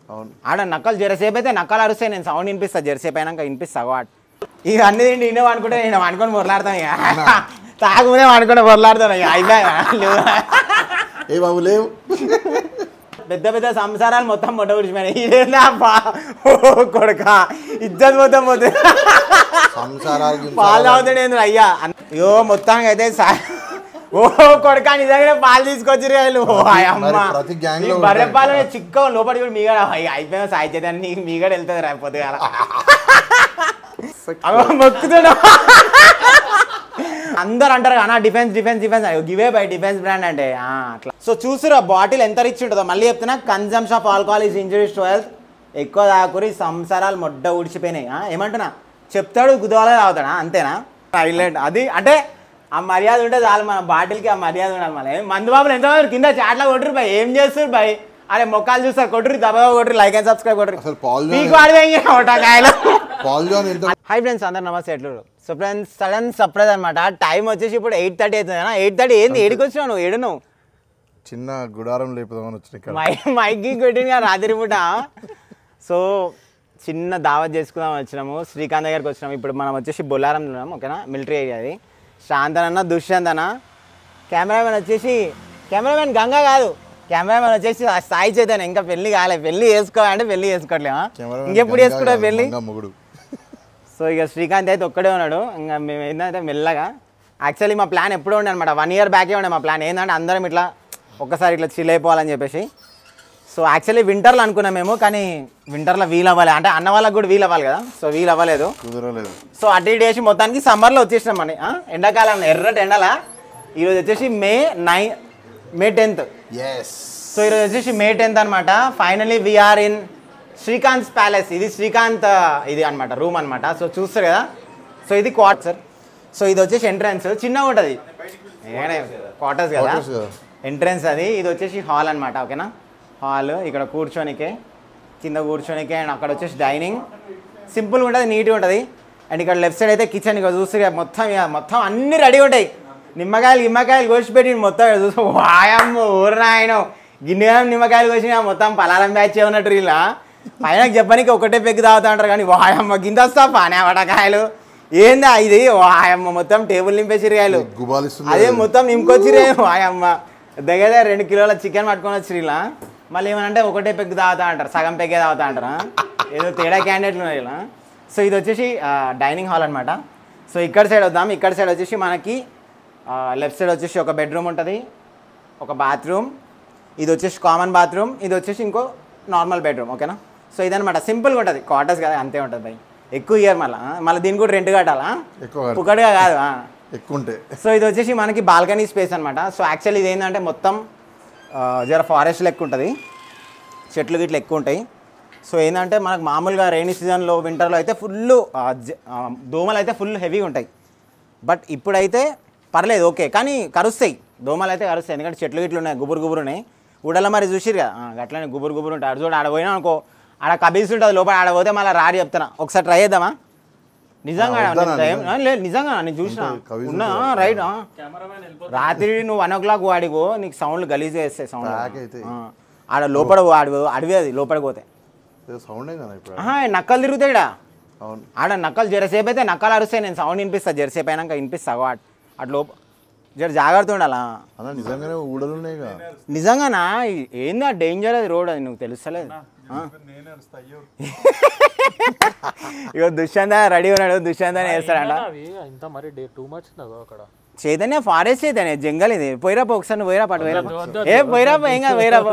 అవును ఆడ నక్కలు జరసేపు అయితే నక్కలు అరుస్తాయి నేను సౌండ్ వినిపిస్తా జరసేపు అయినాక వినిపిస్తా వాట్ ఇక అన్ని తిండి నేను అనుకుంటే నేను అనుకొని పొరలాడతాను ఇక తాగునే అనుకుంటే పొరలాడతాను ఇక అయిపోయా ఏ బాబు లేవు పెద్ద పెద్ద సంసారాలు మొత్తం మొట్ట విడిచిపోయినాయి ఇదేనా బా ఓ కొడుక ఇజ్జత్ మొత్తం పోతుంది సంసారాలు గింసారాలు. పాలు తాగుతాడు ఏంది అయ్యా అయ్యో మొత్తానికి అయితే సా- ఓ కొడుక నిజంగానే పాలు తీసుకొచ్చి వీళ్ళు ఓ అమ్మ మరి ప్రతి gang లో ఈ బర్రె ఉంటాయి. పాలు చిక్క లోపలికి కూడా మీగడ అయ్య, అయిపోయిన సాయి చేద్దాన్ని నీకు మీగడ వెళ్తుంది రా పొద్దుగాల అగో మొక్కుతున్నా అందరు అంటారు అన్న డిఫెన్స్ డిఫెన్స్ డిఫెన్స్ గివే బై డిఫెన్స్ బ్రాండ్ అంటే ఆ, అట్లా సో చూసిరా బాటిల్ ఎంత రిచ్ ఉంటుందో మళ్ళీ చెప్తున్నా consumption of alcohol is injuries to health ఎక్కువ తాకురి సంసారాలు మొడ్డ ఊడిచిపోయినాయి ఆ, ఏమంటున్నా చెప్తాడు గుదవాలే తాగుతాడా అంతేనా హైలైట్ అది అంటే ఆ మర్యాద ఉంటే చాలు మన బాటిల్కి ఆ మర్యాద ఉండాలి మన మందు బాబులు ఎంత కింద చాట్లా కొట్టురు బాయ్ ఏం చేస్తారు బాయ్ అరే మొక్కలు చూస్తారు కొట్టురు దబాగా కొట్టురు లైక్ అండ్ సబ్స్క్రైబ్ కొట్టురు అసలు పాల్ మీకు వాడితే కాయలు పాల్ జాన్ ఎంత హాయ్ ఫ్రెండ్స్ అందరు నమస్తే ఎట్లు సో ఫ్రెండ్స్ సడన్ సర్ప్రైజ్ అనమాట టైం వచ్చేసి ఇప్పుడు ఎయిట్ థర్టీ అవుతుంది ఎయిట్ థర్టీ ఏంది ఏడికి వచ్చినావు నువ్వు ఏడు నువ్వు చిన్న గుడారం లేపుదామని వచ్చిన ఇక్కడ మై మైకి కొట్టిన రాత్రి పూట సో చిన్న దావత్ చేసుకుందాం వచ్చినాము శ్రీకాంత్ దగ్గరికి వచ్చినాము ఇప్పుడు మనం వచ్చేసి బొల్లారం ఉన్నాము ఓకేనా మిలిటరీ ఏరియా అది శాంతన్ అన్న దుష్యంత్ అన్న కెమెరామెన్ వచ్చేసి కెమెరామెన్ గంగా కాదు కెమెరామెన్ వచ్చేసి ఆ సాయి చైతన్య ఇంకా పెళ్లి కాలే పెళ్లి చేసుకోవాలంటే పెళ్లి చేసుకోవట్లేమా కెమెరామెన్ ఇంకెప్పుడు గంగా చేసుకుంటావు కాదు, పెళ్లి గంగా మొగుడు సో ఇక శ్రీకాంత్ అయితే ఒక్కడే ఉన్నాడు ఇంకా మేము ఏంటంటే మెల్లగా యాక్చువల్లీ మా ప్లాన్ ఎప్పుడూ ఉండే అనమాట వన్ ఇయర్ బ్యాకే ఉండే మా ప్లాన్ ఏంటంటే అందరం ఇట్లా ఒక్కసారి ఇట్లా చిల్ అయిపోవాలని చెప్పేసి సో యాక్చువల్లీ వింటర్లో అనుకున్నాం మేము కానీ వింటర్లో వీల్ అవ్వాలి అంటే అన్న వాళ్ళకి కూడా వీల్ అవ్వాలి కదా సో వీల్ అవ్వలేదు కుదరలేదు సో అటు ఇటు వేసి మొత్తానికి సమ్మర్లో వచ్చేసినాం అని ఆ? ఎండాకాలం ఎర్రటి ఎండల ఈరోజు వచ్చేసి May nine May tenth yes so ఈరోజు వచ్చేసి మే టెన్త్ అనమాట finally we're in Srikanth palace ఇది శ్రీకాంత్ ఆ, ఇది అనమాట రూమ్ అనమాట సో చూస్తారు కదా సో ఇది క్వార్టర్ సో ఇది వచ్చేసి ఎంట్రన్స్ చిన్నగా ఉంటుంది క్వార్టర్స్ కదా Quarters కదా. ఎంట్రన్స్ అది ఇది వచ్చేసి హాల్ అనమాట ఓకేనా హాల్ ఇక్కడ కూర్చోనికే కింద కూర్చోనికే అండ్ అక్కడ వచ్చేసి డైనింగ్ సింపుల్గా ఉంటుంది నీట్గా ఉంటుంది అండ్ ఇక్కడ లెఫ్ట్ సైడ్ అయితే కిచెన్ ఇక్కడ చూస్తే ఇక మొత్తం ఇక మొత్తం అన్ని రెడీ ఉంటాయి నిమ్మకాయలు నిమ్మకాయలు కోసిపెట్టి మొత్తం ఇక్కడ చూస్తే వాయమ్మ ఊరు నాయన గిన్నె నిమ్మకాయలు కోసిన మొత్తం పలారం బ్యాచ్ ఉన్నట్టు ఇలా పైన చెప్పడానికి ఒకటే పెగ్గు తాగుతా ఉంటారు కానీ వాయమ్మ గింద వస్తా పానే వడకాయలు ఏందా ఇది వాయమ్మ మొత్తం టేబుల్ నింపేసిరు కాయలు గుబాలిస్తుంది అదే మొత్తం నింపుకొచ్చిరే వాయమ్మ దగ్గర దగ్గర రెండు కిలోల చికెన్ పట్టుకొని వచ్చి ఇలా మళ్ళీ ఏమనంటే ఒకటే పెగ్గు తాగుతా అంటారు సగం పెగ్గే తాగుతా అంటారా ఏదో తేడా క్యాండిడేట్లు ఉన్నాయి ఇలా సో ఇది వచ్చేసి డైనింగ్ హాల్ అనమాట సో ఇక్కడ సైడ్ వద్దాం ఇక్కడ సైడ్ వచ్చేసి మనకి లెఫ్ట్ సైడ్ వచ్చేసి ఒక బెడ్రూమ్ ఉంటుంది ఒక బాత్రూమ్ ఇది వచ్చేసి కామన్ బాత్రూమ్ ఇది వచ్చేసి ఇంకో నార్మల్ బెడ్రూమ్ ఓకేనా సో ఇదనమాట సింపుల్గా ఉంటుంది క్వార్టర్స్ కదా అంతే ఉంటుంది భయ్ ఎక్కువ ఇయర్ మళ్ళీ మళ్ళీ దీనికి కూడా రెంట్ కట్టాలా ఎక్కువ కట్టాలి. పుక్కడిగా కాదు ఆ. ఎక్కువ ఉంటే సో ఇది వచ్చేసి మనకి బాల్కనీ స్పేస్ అనమాట సో యాక్చువల్లీ ఇది ఏంటంటే మొత్తం ఆ, జర ఫారెస్ట్ లెక్క ఉంటుంది చెట్లు గిట్లు ఎక్కువ ఉంటాయి సో ఏంటంటే మనకు మామూలుగా రైనీ సీజన్లో వింటర్లో అయితే ఫుల్ దోమలు అయితే ఫుల్ హెవీగా ఉంటాయి బట్ ఇప్పుడైతే పర్లేదు ఓకే కానీ కరుస్తాయి దోమలు అయితే కరుస్తాయి ఎందుకంటే చెట్లు గిట్లు ఉన్నాయి గుబురు గుబురు ఉన్నాయి ఉడల మరి చూసిరు కదా ఆ, అట్లనే గుబురు గుబురు ఉంటాయి అటు చూడు ఆడ పోయినా అనుకో ఆడ కబీస్ ఉంటుంది లోపల ఆడ పోతే మళ్ళీ రాడి చెప్తున్నా ఒకసారి ట్రై చేద్దామా నిజంగా ఆ, వద్దనా, నేను ట్రై- ఆ, లేదు నిజంగా నేను చూసిన ఉంటుంది, కబీస్ ఉన్నా ఉంటుంది. రైట్ ఆ. రాత్రి నువ్వు వన్ ఓ క్లాక్ వాడిగో నీకు సౌండ్లు గలీజ్గా వేస్తాయి సౌండ్ Crack అవుతాయి. ఆడ లోపల అడవి అడవి అది లోపలికి పోతే ఏదో సౌండ్ అయిందా ఇప్పుడు ఆహా, నక్కలు తిరుగుతాయి ఈడ. అవును ఆడ నక్కలు జరసేపు అయితే నక్కలు అరుస్తాయి నేను సౌండ్ వినిపిస్తా జరసేపు అయినాక వినిపిస్తా అగో అట్ అటు లోప జర జాగ్రత్త ఉండాలా అన్న నిజంగానే ఊడలు ఉన్నాయిగా నిజంగానా ఈ- ఏందా డేంజర్ అది రోడ్ అది నువ్వు తెలుస్తలేదు ఆ? ఇగో దుష్యంత రెడీ ఉన్నాడు దుష్యంత వేస్తాడంట అవి ఇంత మరి డే టూ మచ్ ఉన్నదో అక్కడ చైతన్య ఫారెస్ట్ చైతన్య జంగల్ ఇది పోయిరాపో ఒకసారి నువ్వు పోయిరా పాటు పోయిరా వద్దు, ఏ పోయిరాపో ఏం కాదు పోయిరాపో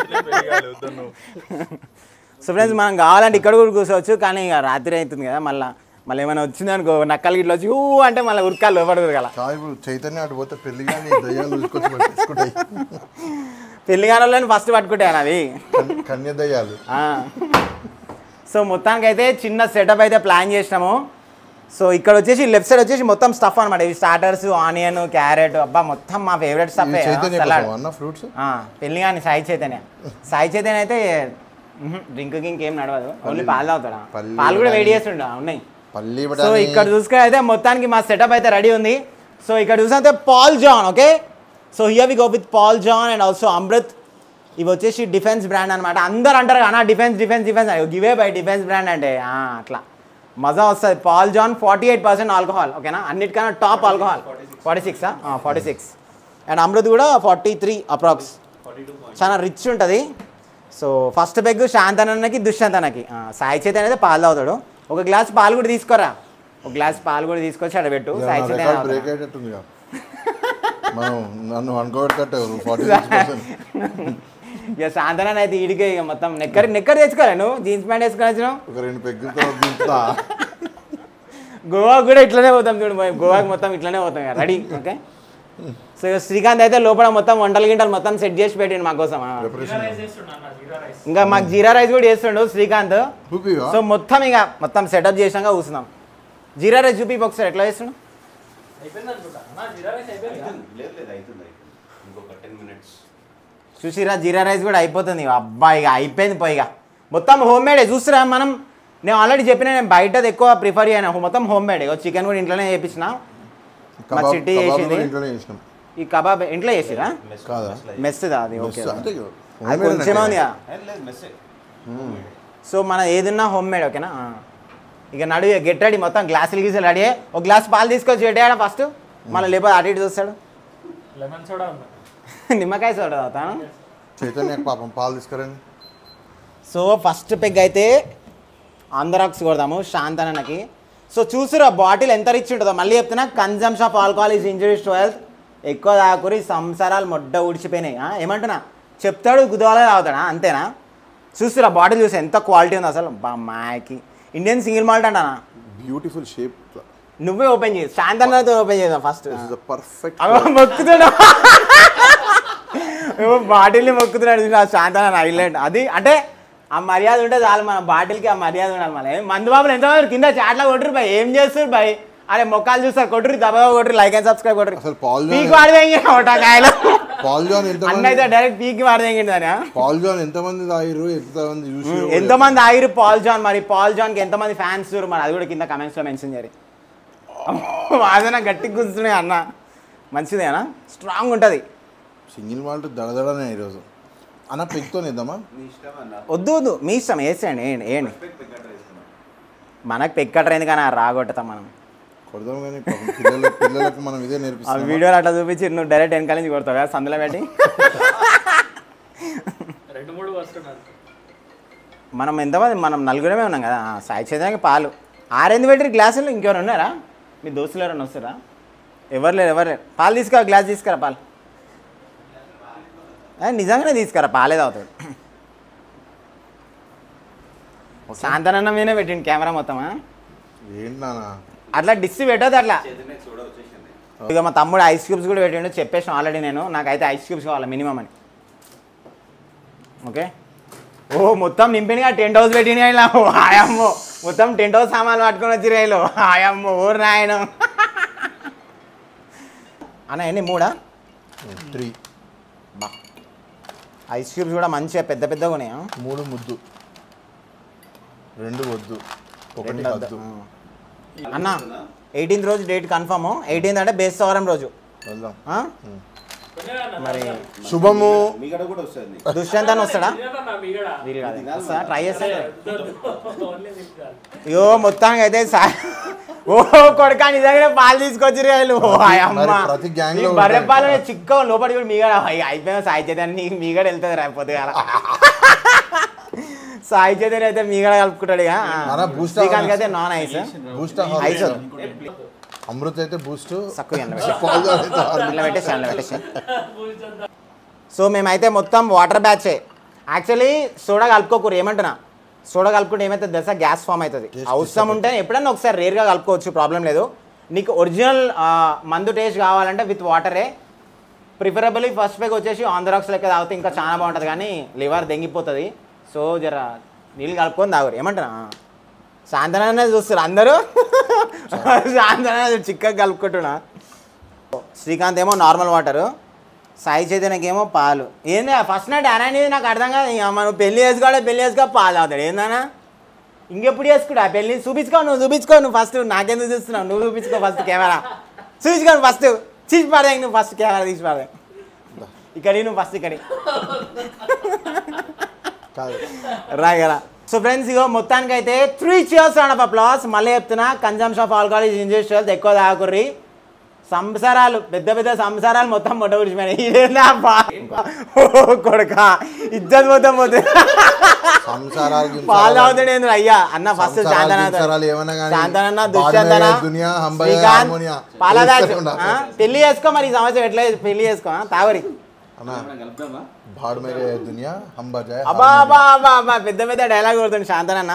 సో ఫ్రెండ్స్ మనం కావాలంటే ఇక్కడ కూడా కూర్చోవచ్చు కానీ ఇక రాత్రి అవుతుంది కదా మళ్ళీ మళ్ళీ ఏమైనా వచ్చింది అనుకో నక్కలు గిట్ల వచ్చి ఊ అంటే మళ్ళీ ఉరకాలు లోపడుతుంది కదా కాదు ఇప్పుడు చైతన్య అటు పోతే పెళ్లి కానీ దయ్యాలు తీసుకొచ్చి పట్టించుకుంటాయి పెళ్లి కాని ఫస్ట్ పట్టుకుంటాను అవి కన్- కన్య దయ్యాలు ఆ. సో మొత్తానికి అయితే చిన్న సెటప్ అయితే ప్లాన్ చేసినాము సో ఇక్కడ వచ్చేసి లెఫ్ట్ సైడ్ వచ్చేసి మొత్తం స్టఫ్ అనమాట ఇవి స్టార్టర్స్ ఆనియన్ క్యారెట్ అబ్బా మొత్తం మా ఫేవరెట్ స్టఫ్ ఇది చైతన్య సలాడ్ కోసం అన్న ఫ్రూట్స్ పెళ్లి కానీ సాయి చైతన్య సాయి చైతన్య అయితే డ్రింక్ ఇంకేం నడవదు ఓన్లీ పాలు తాగుతాడా పల్లి పాలు కూడా బఠానీ. వేడి చేస్తుండ ఉన్నాయి పల్లి సో బఠానీ ఇక్కడ చూసుకుంటే అయితే మొత్తానికి మా సెటప్ అయితే రెడీ ఉంది సో ఇక్కడ చూసినైతే Paul John okay so here we go with Paul John and also Amrut ఇవి వచ్చేసి డిఫెన్స్ బ్రాండ్ అనమాట అందరు అంటారు అన్న డిఫెన్స్ డిఫెన్స్ డిఫెన్స్ గివే బై డిఫెన్స్ బ్రాండ్ అంటే ఆ, అట్లా మజా వస్తుంది Paul John forty eight percent alcohol ఓకేనా అన్నిటికన్నా top alcohol forty six forty six and Amrut కూడా ఫార్టీ త్రీ అప్రాక్స్ చాలా రిచ్ ఉంటుంది సో ఫస్ట్ పెగ్ శాంతనకి దుష్యంతనకి ఆ, సాయి చైతన్య అయితే పాలు తాగుతాడు ఒక గ్లాస్ పాలు కూడా తీసుకోరా ఒక గ్లాస్ పాలు కూడా తీసుకొచ్చి అక్కడ పెట్టు సాయి చైతన్య రికార్డ్ తాగుతాడు. బ్రేక్ అయ్యేటట్టుంది మనం నన్ను అనుకోబెట్టట్టు ఫార్టీ సిక్స్ పర్సెంట్ ఇక శాంతన అయితే ఈడికే ఇక మొత్తం నెక్కర్ నెక్కర్ తెచ్చుకోలే నువ్వు జీన్స్ ప్యాంట్ వేసుకొని వచ్చినావు ఒక రెండు పెగ్గులతో దింపుతా గోవా కూడా ఇట్లనే పోతాం చూడు పోయి గోవాకి మొత్తం ఇట్లనే పోతాం ఇక రెడీ ఓకే సో ఇక శ్రీకాంత్ అయితే లోపల మొత్తం వంటలు గింటలు మొత్తం సెట్ చేసి పెట్టిండు మా కోసం ఆ. ప్రిపరేషన్ ఇంకా మాకు జీరా రైస్ కూడా చేస్తుండు శ్రీకాంత్ చూపివా సో మొత్తం ఇక మొత్తం సెటప్ చేసాక కూర్చున్నాం జీరా రైస్ చూపి ఒకసారి ఎట్లా చేస్తుండు చూసిరా జీరా రైస్ కూడా అయిపోతుంది ఇక. అబ్బా ఇక అయిపోయింది పోయి ఇక మొత్తం హోమ్ మేడే చూస్తురా మనం నేను ఆల్రెడీ చెప్పిన నేను బయటది ఎక్కువ ప్రిఫర్ చేయను మొత్తం హోమ్ మేడ్ ఇక చికెన్ కూడా ఇంట్లోనే చేయించిన మా కబాబ్ చిట్టి కబాబ్ చేసింది. కూడా ఇంట్లోనే చేసినాం ఈ కబాబ్ ఇంట్లో చేసిరా కాదా మెస్దా అది ఓకే మెస్ అంటే అది కొంచెమే ఉంది కదా. సో మన ఏదున్నా హోమ్ మేడ్ ఓకేనా ఆ. ఇక నడు గెట్ రెడీ మొత్తం గ్లాసులు గీసులు రెడీ అయ్యి. ఒక గ్లాస్ పాలు తీసుకొచ్చి పెట్టాడా ఫస్ట్ మళ్ళీ లేకపోతే అటు ఇటు చూస్తాడు లెమన్ సోడా ఉంది నిమ్మకాయ సోడా తాగుతాను చైతన్య పాపం పాలు తీసుకురండి సో ఫస్ట్ పెగ్ అయితే ఆంధ్రాక్స్ కొడదాము శాంతనకి సో చూసురా బాటిల్ ఎంత రిచ్ ఉంటుందో మళ్ళీ చెప్తున్నా consumption of alcohol is injuries to health ఎక్కువ తాగురి సంసారాలు మొడ్డ ఊడిచిపోయినాయి ఆ, ఏమంటున్నా చెప్తాడు గుదవాలే తాగుతాడా అంతేనా చూస్తురా బాటిల్ చూసి ఎంత క్వాలిటీ ఉంది అసలు బా మాయకి ఇండియన్ సింగిల్ మాల్ట్ అంటానా బ్యూటిఫుల్ షేప్ నువ్వే ఓపెన్ చేసి శాంతనతో ఓపెన్ చేద్దాం ఫస్ట్ దిస్ ఇస్ పర్ఫెక్ట్ అగో మొక్కుతున్నాడు ఏమో బాటిల్ని మొక్కుతున్నాడు చూడు ఆ శాంతన ఐలాండ్ అది అంటే ఆ మర్యాద ఉంటే చాలు మన బాటిల్కి ఆ మర్యాద ఉండాలి మన మందు బాబులు ఎంత కింద చాట్లా కొట్టురు బాయ్ ఏం చేస్తారు బాయ్ అరే మొక్కలు చూస్తారు కొట్టురు దబాగా కొట్టురు లైక్ అండ్ సబ్స్క్రైబ్ కొట్టురు అసలు పాల్ జాన్ పీక్ వాడదేంగి కాయలు పాల్ జాన్ ఎంత అన్న అయితే డైరెక్ట్ పీక్ వాడదేంగి దాని పాల్ జాన్ ఎంత మంది తాగిరు ఎంత మంది చూసి ఎంతమంది ఆగిరు పాల్ జాన్ మరి పాల్ జాన్కి ఎంతమంది ఫ్యాన్స్ మరి అది కూడా కింద కమెంట్స్లో మెన్షన్ చేయరు వాదన గట్టిగా గుంజుతున్నాయి అన్న మంచిదేనా స్ట్రాంగ్ ఉంటుంది సింగిల్ మాల్ట్ దడదడనే ఈరోజు అన్న పెగ్తో ఇద్దామా వద్దు వద్దు మీ ఇష్టం వేసేయండి ఏంటి ఏంటి మనకు పెక్కట్రైంది కానీ రాగొట్టతాం మనం కొడదాం కానీ పాపం పిల్లలకు పిల్లలకు మనం ఇదే ఆ నేర్పిస్తాం వీడియోలు అట్లా చూపించి నువ్వు డైరెక్ట్ వెనకాల నుంచి కొడతావు కదా సందులో పెట్టి రెండు మూడు వస్తున్నారు మనం ఎంతమంది మనం నలుగురమే ఉన్నాం కదా ఆ, సాయి చైతన్యకి పాలు ఆరెంజ్ పెట్టి గ్లాసులు ఇంకెవరు ఉన్నారా మీ దోస్తులు ఎవరైనా వస్తారా ఎవరు లేరు ఎవరు లేరు పాలు తీసుకురా గ్లాస్ తీసుకురా పాలు ఏ, నిజంగానే తీసుకురా పాలే తాగుతాడు శాంతనన్న మీదనే పెట్టిండు కెమెరా మొత్తమా ఏంటి నాన్న అట్లా డిస్ పెట్టదు అట్లా ఇక మా తమ్ముడు ఐస్ క్యూబ్స్ కూడా పెట్టిండు చెప్పేసిన ఆల్రెడీ నేను నాకైతే ఐస్ క్యూబ్స్ కావాలి మినిమం అని ఓకే ఓ మొత్తం నింపినగా టెంట్ హౌస్ పెట్టిన ఇలా ఆయమ్మో మొత్తం టెంట్ హౌస్ సామాన్లు పట్టుకొని వచ్చి రైలు ఆయమ్మో ఊరు నాయన అన్న ఎన్ని మూడా త్రీ బా ఐస్ క్యూబ్స్ కూడా మంచిగా పెద్ద పెద్దగా ఉన్నాయా మూడు ముద్దు రెండు వద్దు ఒకటి రెండు వద్దు. వద్దు ఆ. అన్న ఎయిటీన్త్ రోజు డేట్ కన్ఫర్మ్ ఎయిటీన్త్ అంటే బేస్తవారం రోజు వెళ్దాం ఆ? మరి శుభము మీగడ కూడా వస్తుంది దుష్యంత్ అని వస్తాడా మీగడ వీలు కాదు వస్తా ట్రై చేస్తే ఓన్లీ మీకు కాదు అయ్యో మొత్తానికి అయితే సా ఓ కొడుకా నిజంగానే పాలు తీసుకొచ్చి రేలు అమ్మ మరి ప్రతి gang లో బర్రె ఉంటాయి. పాలు చిక్క లోపలికి కూడా మీగడ అయ్య, అయిపోయిన సాయి చైతన్య నీకు మీగడ వెళ్తుంది రా పొద్దుగాల సాయి చైతన్య అయితే మీగడ కలుపుకుంటాడు ఇక నాన్న, boost శ్రీకాంత్ అయితే నాన్ ఐస్ బూస్ట్ ఐస్ అమృత్ అయితే బూస్ట్ తక్కువ ఎండ పెట్టు. పాల్ జాన్ అయితే హార్లిక్స్. అందులో పెట్టేసి అందులో పెట్టేసి సో మేమైతే మొత్తం వాటర్ బ్యాచే యాక్చువల్లీ సోడా కలుపుకోకూరు ఏమంటున్నా సోడా కలుపుకుంటే ఏమైతే దశ గ్యాస్ ఫామ్ అవుతుంది అవసరం ఉంటే ఎప్పుడన్నా ఒకసారి రేర్గా కలుపుకోవచ్చు ప్రాబ్లం లేదు నీకు ఒరిజినల్ మందు టేస్ట్ కావాలంటే విత్ వాటరే ప్రిఫరబుల్లీ ఫస్ట్ పేక్ వచ్చేసి ఆంధ్రాక్స్ లెక్క తాగితే ఇంకా చాలా బాగుంటుంది కానీ లివర్ దెంగిపోతుంది సో జర నీళ్ళు కలుపుకొని తాగురు ఏమంటున్నా సాయంత్రం చూస్తారు అందరూ సాయంత్రం చిక్కగా కలుపుకుంటున్నా శ్రీకాంత్ ఏమో నార్మల్ వాటరు సాయి చైతన్యకి ఏమో పాలు ఏంది ఫస్ట్ నైట్ అనేది నాకు అర్థం కాదు ఇక మనం పెళ్లి చేసుకోవాలి పెళ్లి చేసుకో పాలు అవుతాడు ఏందన్నా ఇంకెప్పుడు చేసుకుంటా పెళ్లి చూపించుకో నువ్వు చూపించుకో నువ్వు ఫస్ట్ నాకెందుకు చూస్తున్నావు నువ్వు చూపించుకో ఫస్ట్ కెమెరా చూపించుకో నువ్వు ఫస్ట్ తీసి పడే నువ్వు ఫస్ట్ కెమెరా తీసి పడే ఇక్కడి నువ్వు ఫస్ట్ ఇక్కడి కాదు రాగరా సో ఫ్రెండ్స్ ఇగో మొత్తానికి అయితే three cheers round of applause మళ్ళీ చెప్తున్నా కన్జంప్షన్ ఆఫ్ ఆల్కహాల్ ఇంజెస్టర్స్ ఎక్కువ తాగుర్రి సంసారాలు పెద్ద పెద్ద సంసారాలు మొత్తం మొట్ట విడిచిపోయినాయి ఇదేందా బా ఓ కొడుక ఇజ్జత్ మొత్తం పోతే సంసారాలు గింసారాలు- పాలు తాగుతాడు అయ్యా అన్న ఫస్ట్ సంసారాలు, శాంతన గింసారాలు ఏమన్నా కానీ శాంతనన్న బాడీ దుష్యంతన మీద దునియా, హంబయ్య, శ్రీకాంత్ హార్మోనియా. పాలదాస్ వేస్తూ ఉండాలి. ఆ? పెళ్లి చేసుకో మరి ఈ సంవత్సరం ఎట్లా పెళ్లి చేసుకో ఆ? తావరి అన్నా భాడ్ మేరే దునియా హం బజాయ్ అబ్బా అబ్బా అబ్బా అబ్బా పెద్ద పెద్ద డైలాగ్ కొడుతుంది శాంతనన్న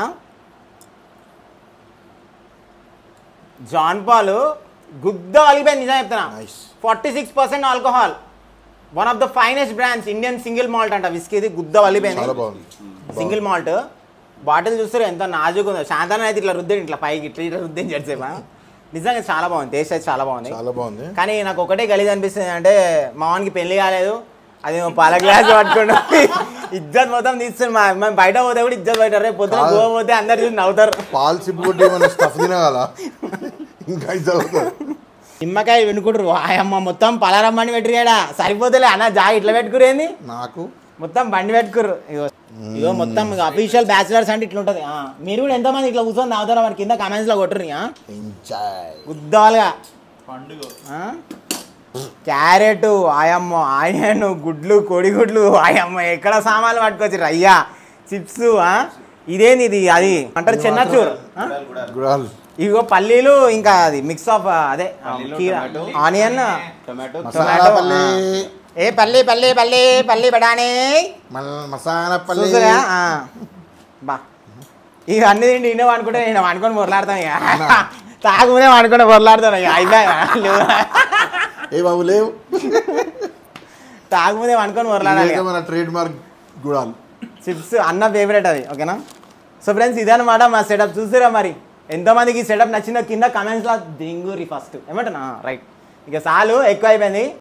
జాన్ పాల్ గుద్ద వలిపోయింది నిజం చెప్తున్నా nice forty six percent alcohol one of the finest brands Indian single malt అంట విస్కీది గుద్ద చాలా వలిపోయింది బాగుంది సింగిల్ మాల్ట్ బాటిల్ చూస్తారు ఎంత నాజుగా ఉందో శాంతన అయితే ఇట్లా రుద్దేది ఇట్లా పైకి ఇట్లా ఇట్లా రుద్దేని చెడిసేపా నిజంగా చాలా బాగుంది టేస్ట్ అయితే చాలా బాగుంది చాలా బాగుంది కానీ నాకు ఒకటే గలీజ్ అనిపిస్తుంది అంటే మా వానికి పెళ్లి కాలేదు అది పాల గ్లాస్ పట్టుకుంటూ ఇజ్జత్ మొత్తం తీస్తుంది మా మేము బయట పోతే కూడా ఇజ్జత్ బయట రేపు పొద్దున కాదు. గోవా పోతే అందరు చూసి నవ్వుతారు పాలు సిప్పు కొట్టి ఏమన్నా స్టఫ్ తినగల ఇంకా ఇది అవుతుంది నిమ్మకాయ వెనుకుంటారు ఆయమ్మ మొత్తం పలారమ్మని పెట్టిరాడా సరిపోతలే అన్న జా ఇట్లా పెట్టుకురేంది నాకు మొత్తం బండి పెట్టుకుర్రు ఇగో ఇగో మొత్తం అఫీషియల్ బ్యాచిలర్స్ అంటే ఇట్లా ఉంటుంది మీరు కూడా ఎంతమంది ఇట్లా కూర్చొని తాగుతారో మన కింద కామెంట్స్లో కొట్టుర్రి ఎంజాయ్ గుద్దాలుగా ఆ? క్యారెట్ ఆయమ్మ ఆనియన్ గుడ్లు కోడిగుడ్లు ఆయమ్మ ఎక్కడ సామాన్లు పట్టుకొచ్చి అయ్యా చిప్స్ ఇదేంది ఇది అది అంటారు చెన్నచూర్ ఆ? గుడాల్ ఇగో పల్లీలు ఇంకా అది మిక్స్ ఆఫ్ అదే కీరా ఆనియన్ టొమాటో మసాలా టొమాటో, పల్లి ఏ పల్లి పల్లి పల్లి పల్లి బడానీ మల్- మసాలా పల్లి చూసారా ఆ. బా ఇక అన్ని తిండి ఈయన అనుకుంటే నేను అనుకొని మొదలాడతాను ఇక తాగుమునే అనుకుంటే మొదలాడతాను ఇక అయిపోయా ఏ బాబు లేవు తాగుముదే అనుకొని మొదలాడాలి ఇదైతే మన ట్రేడ్ మార్క్ గుడాల్ చిప్స్ అన్న ఫేవరెట్ అది ఓకేనా సో ఫ్రెండ్స్ ఇదన్నమాట మా సెటప్ చూసారా మరి ఎంతమందికి ఈ సెటప్ నచ్చిందో కింద కమెంట్స్లో దింగురి ఫస్ట్ ఏమంటున్నా రైట్ ఇక చాలు ఎక్కువ అయిపోయింది